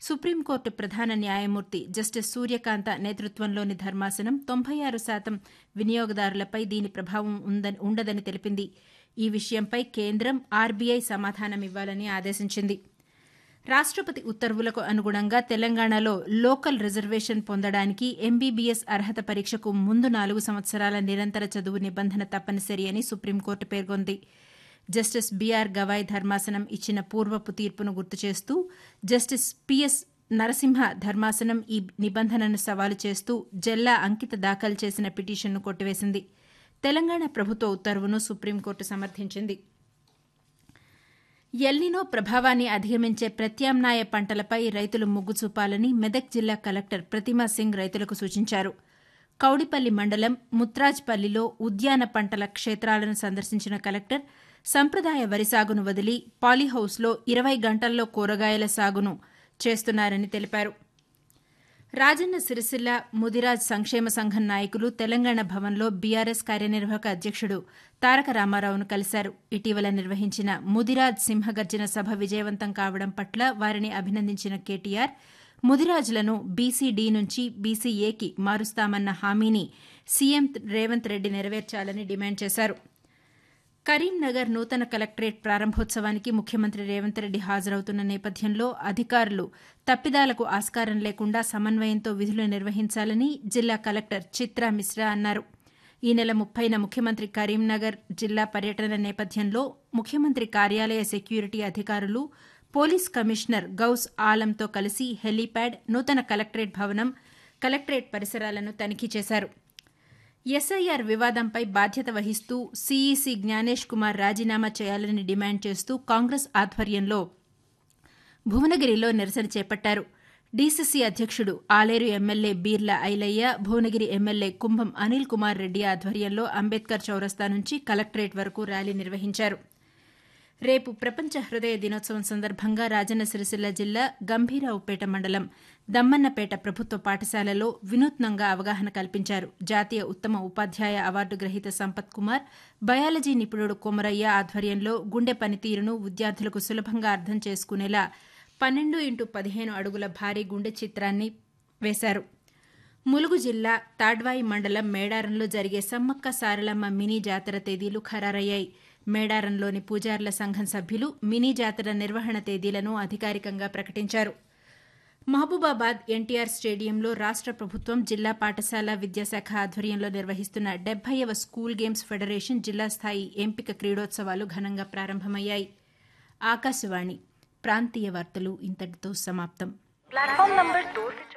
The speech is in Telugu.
సుప్రీంకోర్టు ప్రధాన న్యాయమూర్తి జస్టిస్ సూర్యకాంత నేతృత్వంలోని ధర్మాసనం తొంభై ఆరు శాతం వినియోగదారులపై దీని ప్రభావం ఉండదని తెలిపింది ఈ విషయంపై కేంద్రం ఆర్బీఐ సమాధానమివ్వాలని ఆదేశించింది రాష్టపతి ఉత్తర్వులకు అనుగుణంగా తెలంగాణలో లోకల్ రిజర్వేషన్ పొందడానికి ఎంబీబీఎస్ అర్హత పరీక్షకు ముందు నాలుగు సంవత్సరాల నిరంతర చదువు నిబంధన తప్పనిసరి అని సుప్రీంకోర్టు పేర్కొంది జస్టిస్ బీఆర్ గవాయ్ ధర్మాసనం ఇచ్చిన పూర్వపు తీర్పును గుర్తు చేస్తూ జస్టిస్ పిఎస్ నరసింహ ధర్మాసనం ఈ నిబంధనను సవాలు చేస్తూ జల్లా అంకిత దాఖలు చేసిన పిటిషన్ను కొట్టివేసింది తెలంగాణ ప్రభుత్వ ఉత్తర్వును సుప్రీంకోర్టు సమర్థించింది ఎల్నినో ప్రభావాన్ని అధిగమించే ప్రత్యామ్నాయ పంటలపై రైతులు మొగ్గు చూపాలని మెదక్ జిల్లా కలెక్టర్ ప్రతిమా సింగ్ రైతులకు సూచించారు కౌడిపల్లి మండలం ముత్రాజ్పల్లిలో ఉద్యాన పంటల క్షేత్రాలను సందర్శించిన కలెక్టర్ సంప్రదాయ వరి సాగును వదిలి పాలీహౌస్లో ఇరవై గంటల్లో కూరగాయల సాగును చేస్తున్నారని తెలిపారు రాజన్న సిరిసిల్ల ముదిరాజ్ సంక్షేమ సంఘం నాయకులు తెలంగాణ భవన్లో బీఆర్ఎస్ కార్యనిర్వాహక అధ్యక్షుడు తారక రామారావును కలిశారు ఇటీవల నిర్వహించిన ముదిరాజ్ సింహగర్జన సభ విజయవంతం కావడం పట్ల వారిని అభినందించిన కేటీఆర్ ముదిరాజులను బీసీడీ నుంచి బీసీఏకి మారుస్తామన్న హామీని సీఎం రేవంత్ రెడ్డి నెరవేర్చాలని డిమాండ్ చేశారు కరీంనగర్ నూతన కలెక్టరేట్ ప్రారంభోత్సవానికి ముఖ్యమంత్రి రేవంత్ రెడ్డి హాజరవుతున్న నేపథ్యంలో అధికారులు తప్పిదాలకు ఆస్కారం లేకుండా సమన్వయంతో విధులు నిర్వహించాలని జిల్లా కలెక్టర్ చిత్రా మిశ్రా అన్నారు ఈ నెల ముప్పైన ముఖ్యమంత్రి కరీంనగర్ జిల్లా పర్యటన నేపథ్యంలో ముఖ్యమంత్రి కార్యాలయ సెక్యూరిటీ అధికారులు పోలీస్ కమిషనర్ గౌస్ ఆలంతో కలిసి హెలీప్యాడ్ నూతన కలెక్టరేట్ భవనం కలెక్టరేట్ పరిసరాలను తనిఖీ చేశారు ఎస్ఐఆర్ వివాదంపై బాధ్యత వహిస్తూ సీఈసీ జ్ఞానేష్ కుమార్ రాజీనామా చేయాలని డిమాండ్ చేస్తూ కాంగ్రెస్ ఆధ్వర్యంలో భువనగిరిలో నిరసన చేపట్టారు డీసీసీ అధ్యక్షుడు ఆలేరు ఎమ్మెల్యే బీర్ల ఐలయ్య భువనగిరి ఎమ్మెల్యే కుంభం అనిల్ కుమార్ రెడ్డి ఆధ్వర్యంలో అంబేద్కర్ చౌరస్తా నుంచి కలెక్టరేట్ వరకు ర్యాలీ నిర్వహించారు రేపు ప్రపంచ హృదయ దినోత్సవం సందర్భంగా రాజన్న సిరిసిల్ల జిల్లా గంభీరావుపేట మండలం దమ్మన్నపేట ప్రభుత్వ పాఠశాలలో వినూత్నంగా అవగాహన కల్పించారు జాతీయ ఉత్తమ ఉపాధ్యాయ అవార్డు గ్రహీత సంపత్ కుమార్ బయాలజీ నిపుణుడు కొమరయ్య ఆధ్వర్యంలో గుండె పనితీరును విద్యార్థులకు సులభంగా అర్థం చేసుకునేలా పన్నెండు ఇంటూ పదిహేను అడుగుల భారీ గుండె చిత్రాన్ని వేశారు ములుగు జిల్లా తాడ్వాయి మండలం మేడారంలో జరిగే సమ్మక్క సారలమ్మ మినీ జాతర తేదీలు ఖరారయ్యాయి మేడారంలోని పూజార్ల సంఘం సభ్యులు మినీ జాతర నిర్వహణ తేదీలను అధికారికంగా ప్రకటించారు మహబూబాబాద్ ఎన్టీఆర్ స్టేడియంలో రాష్ట ప్రభుత్వం జిల్లా పాఠశాల విద్యాశాఖ ఆధ్వర్యంలో నిర్వహిస్తున్న డెబ్బైవ స్కూల్ గేమ్స్ ఫెడరేషన్ జిల్లా స్థాయి ఎంపిక క్రీడోత్సవాలు ఘనంగా ప్రారంభమయ్యాయి ఆకాశవాణి ప్రాంతీయ వార్తలు ఇంతటితో సమాప్తం प्लेटफॉर्म नंबर दो से